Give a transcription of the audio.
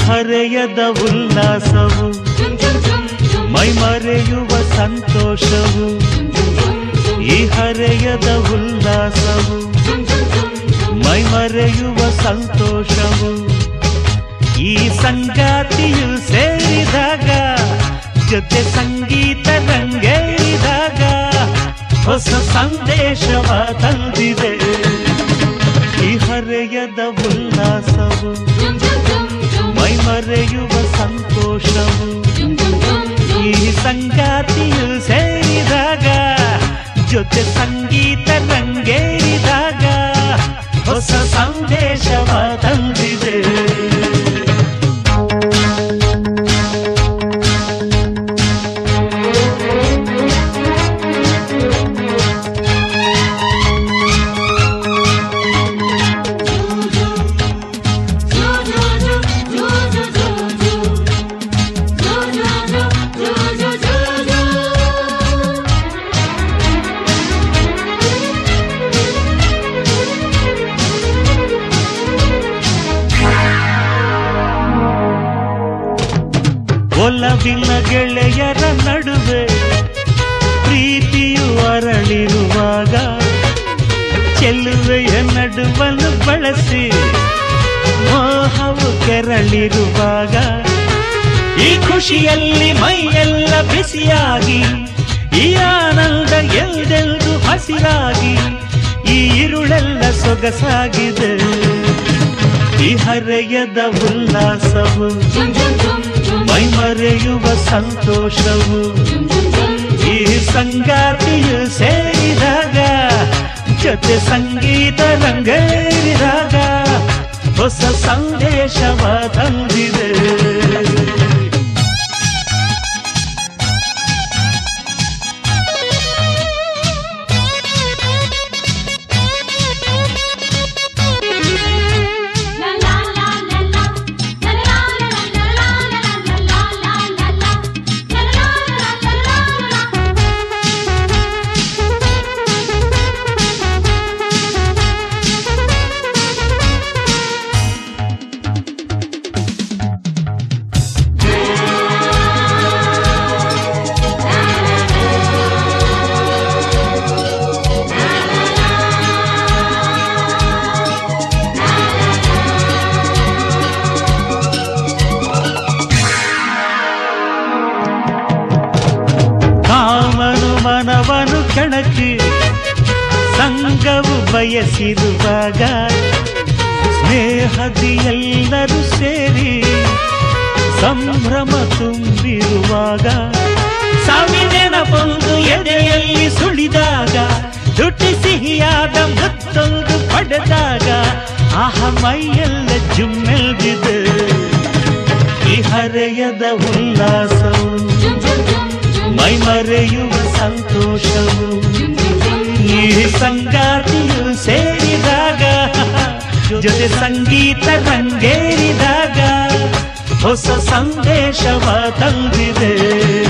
ಹರೆಯದ ಉಲ್ಲಾಸವು ಮೈಮರೆಯುವ ಸಂತೋಷವು ಈ ಹರೆಯದ ಉಲ್ಲಾಸವು ಮೈಮರೆಯುವ ಸಂತೋಷವು ಈ ಸಂಗಾತಿಯು ಸೇರಿದಾಗ ಜೊತೆ ಸಂಗೀತ ರಂಗೇರಿದಾಗ ಹೊಸ ಸಂದೇಶವ ತಂದಿದೆ ಈ ಹರೆಯದ ಉಲ್ಲಾಸವು ಮೈಮರೆಯುವ ಸಂತೋಷವು ಈ ಸಂಗಾತಿಯು ಸೇರಿದಾಗ ಜೊತೆ ಸಂಗೀತ ರಂಗೇರಿದಾಗ ಹೊಸ ಸಂದೇಶವ ತಂದಿದೆ ಒಲವಿನ ಗೆಳೆಯರ ನಡುವೆ ಪ್ರೀತಿಯು ಅರಳಿರುವಾಗ ಚೆಲುವೆಯ ನಡುವನ್ನು ಬಳಸಿ ಮೋಹವು ಕೆರಳಿರುವಾಗ ಈ ಖುಷಿಯಲ್ಲಿ ಮೈಯೆಲ್ಲ ಬಿಸಿಯಾಗಿ ಈ ಆನಂದ ಎಲ್ಲೆಲ್ದು ಹಸಿರಾಗಿ ಈ ಇರುಳೆಲ್ಲ ಸೊಗಸಾಗಿದೆ ಈ ಹರೆಯದ ಉಲ್ಲಾಸವು ಮೈಮರೆಯುವ ಸಂತೋಷವು ಈ ಸಂಗಾತಿಯು ಸೇರಿದಾಗ ಜೊತೆ ಸಂಗೀತ ರಂಗೇರಿದಾಗ ಹೊಸ ಸಂದೇಶವ ತಂದಿದೆ ಕಾಮನು ಮನವನು ಕೆಣಕಿ ಸಂಗವು ಬಯಸಿರುವಾಗ ಸ್ನೇಹದಿ ಎಲ್ಲರೂ ಸೇರಿ ಸಂಭ್ರಮ ತುಂಬಿರುವಾಗ ಸಾವಿನ ಬಂದು ಎದೆಯಲ್ಲಿ ಸುಳಿದಾಗ ದುಡ್ಡಿ ಸಿಹಿಯಾದ ಮತ್ತೊಂದು ಪಡೆದಾಗ ಆಹ ಮೈಯೆಲ್ಲ ಜುಮ್ಮೆಲ್ದಿದೆ ಈ ಹರೆಯದ ಉಲ್ಲಾಸವು ಮೈಮರೆಯುವ ಸಂತೋಷವು ಈ ಸಂಗಾತಿಯು ಸೇರಿದಾಗ ಜೊತೆ ಸಂಗೀತ ರಂಗೇರಿದಾಗ ಹೊಸ ಸಂದೇಶವ ತಂದಿದೆ